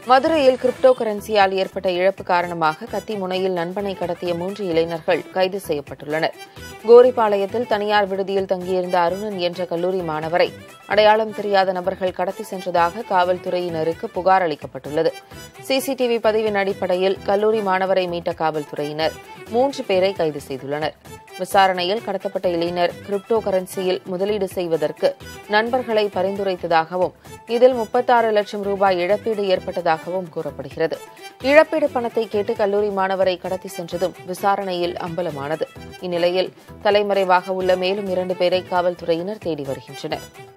மதுரையில் கிரிப்டோ கரன்சியால் ஏற்பட்ட இழப்பு காரணமாக கத்தி முனையில் நண்பனை கடத்திய மூன்று இளைஞர்கள் கைது செய்யப்பட்டுள்ளனர் கோரிப்பாளையத்தில் தனியார் விடுதியில் தங்கியிருந்த அருணன் என்ற கல்லூரி மாணவரை அடையாளம் தெரியாத நபர்கள் கடத்தி சென்றதாக காவல்துறையினருக்கு புகார் அளிக்கப்பட்டுள்ளது சிசிடிவி பதிவின் அடிப்படையில் கல்லூரி மாணவரை மீட்ட காவல்துறையினர் மூன்று பேரை கைது செய்துள்ளனர் விசாரணையில் கடத்தப்பட்ட இளைஞர் கிரிப்டோ கரன்சியில் முதலீடு செய்வதற்கு நண்பர்களை பரிந்துரைத்ததாகவும் இதில் முப்பத்தாறு லட்சம் ரூபாய் இழப்பீடு ஏற்பட்டதாகவும் கூறப்படுகிறது இழப்பீடு பணத்தை கேட்டு கல்லூரி மாணவரை கடத்தி சென்றதும் விசாரணையில் அம்பலமானது இந்நிலையில் தலைமறைவாக உள்ள மேலும் இரண்டு பேரை காவல்துறையினர் தேடி வருகின்றனர்